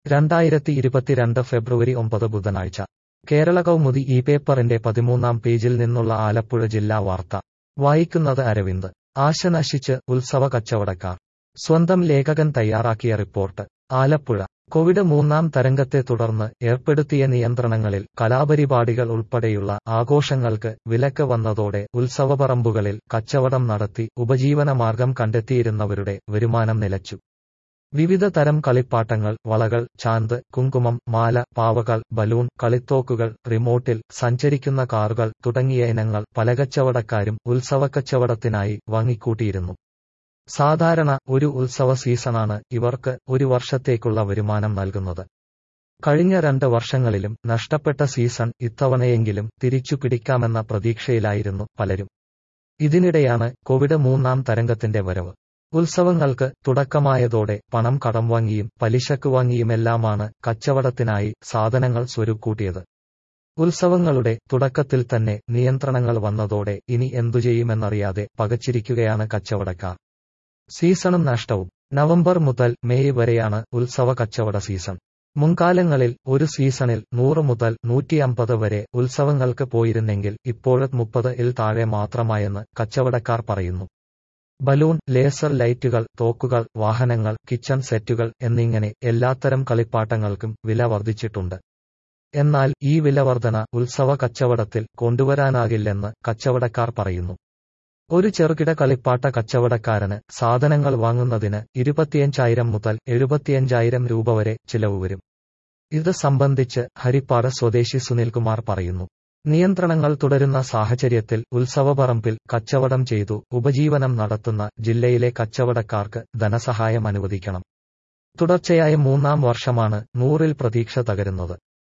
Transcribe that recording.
രണ്ടായിരത്തി ഇരുപത്തിരണ്ട് ഫെബ്രുവരി ഒമ്പത് ബുധനാഴ്ച കേരള കൗമുദി ഈ പേപ്പറിന്റെ പതിമൂന്നാം പേജിൽ നിന്നുള്ള ആലപ്പുഴ ജില്ലാ വാർത്ത വായിക്കുന്നത് അരവിന്ദ് ആശ നശിച്ച് ഉത്സവ കച്ചവടക്കാർ സ്വന്തം ലേഖകൻ തയ്യാറാക്കിയ റിപ്പോർട്ട് ആലപ്പുഴ കോവിഡ് മൂന്നാം തരംഗത്തെ തുടർന്ന് ഏർപ്പെടുത്തിയ നിയന്ത്രണങ്ങളിൽ കലാപരിപാടികൾ ഉൾപ്പെടെയുള്ള ആഘോഷങ്ങൾക്ക് വിലക്ക് വന്നതോടെ ഉത്സവപറമ്പുകളിൽ കച്ചവടം നടത്തി ഉപജീവനമാർഗം കണ്ടെത്തിയിരുന്നവരുടെ വരുമാനം നിലച്ചു വിവിധ തരം കളിപ്പാട്ടങ്ങൾ വളകൾ ചാന്ത് കുങ്കുമം മാല പാവകൾ ബലൂൺ കളിത്തോക്കുകൾ റിമോട്ടിൽ സഞ്ചരിക്കുന്ന കാറുകൾ തുടങ്ങിയ ഇനങ്ങൾ പലകച്ചവടക്കാരും ഉത്സവക്കച്ചവടത്തിനായി വാങ്ങിക്കൂട്ടിയിരുന്നു സാധാരണ ഒരു ഉത്സവ സീസണാണ് ഇവർക്ക് ഒരു വർഷത്തേക്കുള്ള വരുമാനം നൽകുന്നത് കഴിഞ്ഞ രണ്ട് വർഷങ്ങളിലും നഷ്ടപ്പെട്ട സീസൺ ഇത്തവണയെങ്കിലും തിരിച്ചു പിടിക്കാമെന്ന പ്രതീക്ഷയിലായിരുന്നു പലരും ഇതിനിടെയാണ് കോവിഡ് മൂന്നാം തരംഗത്തിന്റെ വരവ് ഉത്സവങ്ങൾക്ക് തുടക്കമായതോടെ പണം കടം വാങ്ങിയും പലിശക്ക് വാങ്ങിയുമെല്ലാമാണ് കച്ചവടത്തിനായി സാധനങ്ങൾ സ്വരുക്കൂട്ടിയത് ഉത്സവങ്ങളുടെ തുടക്കത്തിൽ തന്നെ നിയന്ത്രണങ്ങൾ വന്നതോടെ ഇനി എന്തു ചെയ്യുമെന്നറിയാതെ പകച്ചിരിക്കുകയാണ് കച്ചവടക്കാർ സീസണും നഷ്ടവും നവംബർ മുതൽ മെയ് വരെയാണ് ഉത്സവ കച്ചവട സീസൺ മുൻകാലങ്ങളിൽ ഒരു സീസണിൽ നൂറ് മുതൽ നൂറ്റിയമ്പത് വരെ ഉത്സവങ്ങൾക്ക് പോയിരുന്നെങ്കിൽ ഇപ്പോഴത് മുപ്പത് ഇൽ താഴെ മാത്രമായെന്ന് കച്ചവടക്കാർ പറയുന്നു ബലൂൺ ലേസർ ലൈറ്റുകൾ തോക്കുകൾ വാഹനങ്ങൾ കിച്ചൺ സെറ്റുകൾ എന്നിങ്ങനെ എല്ലാത്തരം കളിപ്പാട്ടങ്ങൾക്കും വില വർദ്ധിച്ചിട്ടുണ്ട് എന്നാൽ ഈ വിലവർധന ഉത്സവ കച്ചവടത്തിൽ കൊണ്ടുവരാനാകില്ലെന്ന് കച്ചവടക്കാർ പറയുന്നു ഒരു ചെറുകിട കളിപ്പാട്ട കച്ചവടക്കാരന് സാധനങ്ങൾ വാങ്ങുന്നതിന് ഇരുപത്തിയഞ്ചായിരം മുതൽ എഴുപത്തിയഞ്ചായിരം രൂപ വരെ ചിലവ് വരും ഇത് സംബന്ധിച്ച് ഹരിപ്പാട് സ്വദേശി സുനിൽകുമാർ പറയുന്നു നിയന്ത്രണങ്ങൾ തുടരുന്ന സാഹചര്യത്തിൽ ഉത്സവപറമ്പിൽ കച്ചവടം ചെയ്തു ഉപജീവനം നടത്തുന്ന ജില്ലയിലെ കച്ചവടക്കാർക്ക് ധനസഹായം അനുവദിക്കണം തുടർച്ചയായ മൂന്നാം വർഷമാണ് നൂറിൽ പ്രതീക്ഷ തകരുന്നത്